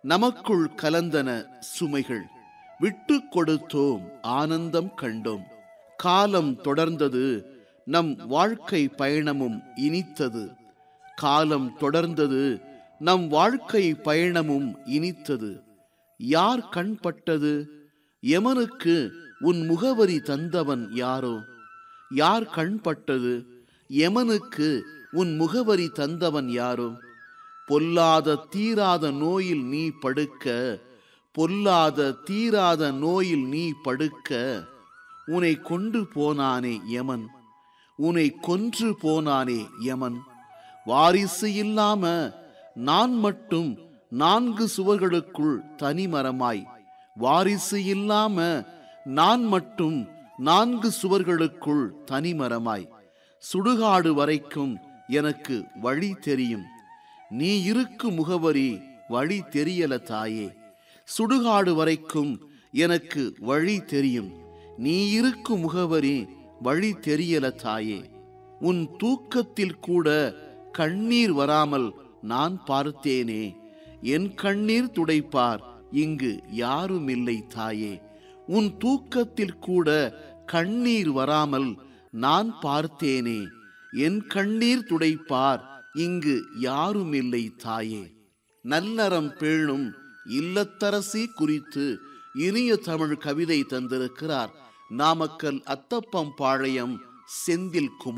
நமக்குள் கலந்தன சுமைகள் விட்டு கொடுத்தோம் ஆனந்தம் கண்டோம் காலம் தொடர்ந்தது நம் வாழ்க்கை பயணமும் இனித்தது காலம் தொடர்ந்தது நம் வாழ்க்கை பயணமும் இனித்தது யார் கண்பட்டது எமனுக்கு உன் முகவரி தந்தவன் யாரோ யார் கண்பட்டது எமனுக்கு உன் முகவரி தந்தவன் யாரோ பொல்லாத தீராத நோயில் நீ படுக்க பொல்லாத தீராத நோயில் நீ படுக்க உன்னை கொண்டு போனானே யமன் உன்னை கொன்று போனானே யமன் வாரிசு இல்லாம நான் மட்டும் நான்கு சுவர்களுக்குள் தனிமரமாய் வாரிசு இல்லாம நான் மட்டும் நான்கு சுவர்களுக்குள் தனிமரமாய் சுடுகாடு வரைக்கும் எனக்கு வழி தெரியும் நீ இருக்கும் முகவரி வழி தெரியல தாயே சுடுகாடு வரைக்கும் எனக்கு வழி தெரியும் நீ இருக்கும் முகவரி வழி தெரியல தாயே உன் தூக்கத்தில் கூட கண்ணீர் வராமல் நான் பார்த்தேனே என் கண்ணீர் துடைப்பார் இங்கு யாரும் இல்லை தாயே உன் தூக்கத்தில் கூட கண்ணீர் வராமல் நான் பார்த்தேனே என் கண்ணீர் துடைப்பார் இங்கு யாரும் இல்லை தாயே நல்லறம் பேணும் இல்லத்தரசி குறித்து இனிய தமிழ் கவிதை தந்திருக்கிறார் நாமக்கல் அத்தப்பம் பாளையம் செந்தில் குமார்